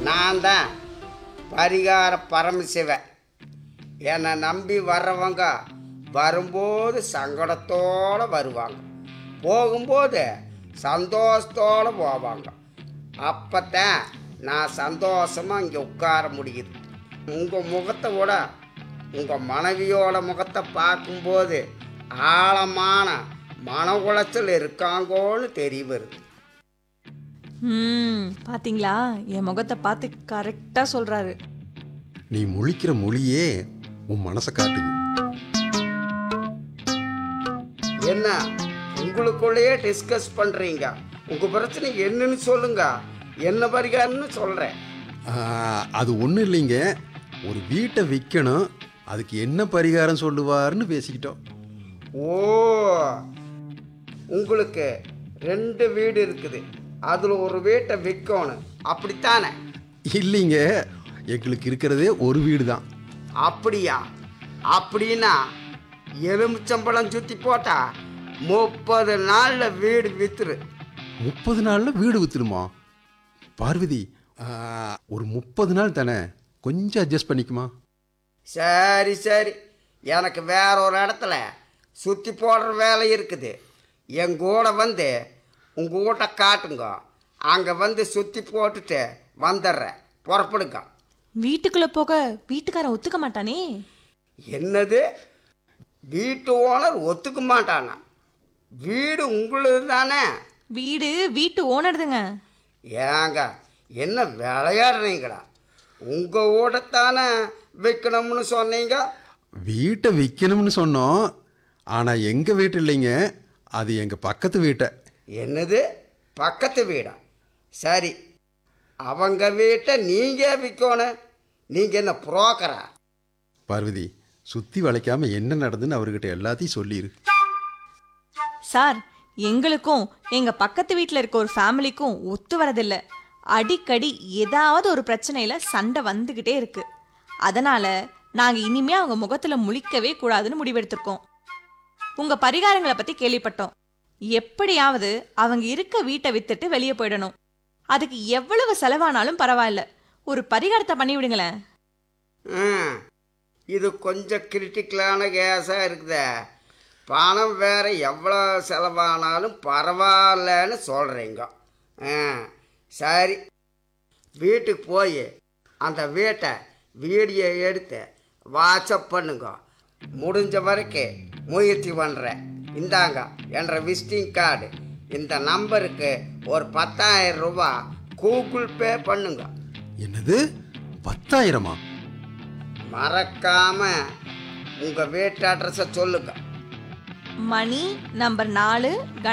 நான் தான் பரிகார பரமசிவன் என்னை நம்பி வர்றவங்க வரும்போது சங்கடத்தோடு வருவாங்க போகும்போது சந்தோஷத்தோடு போவாங்க அப்போத்தான் நான் சந்தோஷமாக இங்கே உட்கார முடியுது உங்கள் முகத்தை விட உங்கள் மனைவியோட முகத்தை பார்க்கும்போது ஆழமான மன உளைச்சல் இருக்காங்கோன்னு தெரிய வருது ம் பாத்தீங்களா என் முகத்தை பார்த்து கரெக்டா சொல்றாரு நீ முழிக்கிற மொழியே உன் மனசை காட்டுது என்ன உங்களுக்குள்ளேயே டிஸ்கஸ் பண்ணுறீங்க உங்கள் பிரச்சனை என்னன்னு சொல்லுங்க என்ன பரிகாரம்னு சொல்கிறேன் ஆ, அது ஒன்றும் இல்லைங்க ஒரு வீட்டை விற்கணும் அதுக்கு என்ன பரிகாரம் சொல்லுவாருன்னு பேசிக்கிட்டோம் ஓ உங்களுக்கு ரெண்டு வீடு இருக்குது அதில் ஒரு வீட்டை விற்கணும் அப்படித்தானே இல்லைங்க எங்களுக்கு இருக்கிறதே ஒரு வீடு தான் அப்படியா அப்படின்னா எலுமிச்சம்பழம் சுற்றி போட்டா முப்பது நாளில் வீடு வித்துரு முப்பது நாளில் வீடு விற்றுடுமா பார்வதி ஆ, ஒரு முப்பது நாள் தானே கொஞ்சம் அட்ஜஸ்ட் பண்ணிக்குமா சரி சரி எனக்கு வேற ஒரு இடத்துல சுற்றி போடுற வேலை இருக்குது என் கூட வந்து உங்கள் வீட்டை காட்டுங்க அங்கே வந்து சுற்றி போட்டுட்டு வந்துடுறேன் புறப்படுங்க வீட்டுக்குள்ள போக வீட்டுக்காரன் ஒத்துக்க மாட்டானே என்னது வீட்டு ஓனர் ஒத்துக்க மாட்டானா வீடு உங்களுது தானே வீடு வீட்டு ஓனர்துங்க ஏங்க என்ன விளையாடுறீங்களா உங்கள் வீட்டைத்தானே விற்கணும்னு சொன்னீங்க வீட்டை விற்கணும்னு சொன்னோம் ஆனால் எங்கள் வீட்டு இல்லைங்க அது எங்கள் பக்கத்து வீட்டை என்னது பக்கத்து வீடா சரி அவங்க வீட்டை நீங்கள் விற்கணும் நீங்கள் என்ன புரோக்கரா பார்வதி சுற்றி வளைக்காம என்ன நடந்துன்னு அவர்கிட்ட எல்லாத்தையும் சொல்லிடு சார் எங்களுக்கும் எங்க பக்கத்து வீட்ல இருக்க ஒரு ஃபேமிலிக்கும் ஒத்து வரதில்ல அடிக்கடி ஏதாவது ஒரு பிரச்சனையில சண்டை வந்துகிட்டே இருக்கு அதனால நாங்க இனிமே அவங்க முகத்துல முழிக்கவே கூடாதுன்னு முடிவெடுத்திருக்கோம் உங்க பரிகாரங்களை பத்தி கேள்விப்பட்டோம் எப்படியாவது அவங்க இருக்க வீட்டை வித்துட்டு வெளியே போயிடணும் அதுக்கு எவ்வளவு செலவானாலும் பரவாயில்ல ஒரு பரிகாரத்தை பண்ணி விடுங்களேன் ம் இது கொஞ்சம் கிரிட்டிக்கலான கேஸாக இருக்குதே பணம் வேற எவ்வளோ செலவானாலும் பரவாயில்லன்னு சொல்கிறீங்க ஆ சரி வீட்டுக்கு போய் அந்த வீட்டை வீடியோ எடுத்து வாட்ஸ்அப் பண்ணுங்க முடிஞ்ச வரைக்கும் முயற்சி பண்ணுறேன் இந்தாங்க என்ற விசிட்டிங் கார்டு இந்த நம்பருக்கு ஒரு பத்தாயிரம் ரூபாய் கூகுள் பே பண்ணுங்க என்னது பத்தாயிரமா மறக்காம உங்க வீட்டு அட்ரஸை சொல்லுங்க மணி நம்பர் நாலு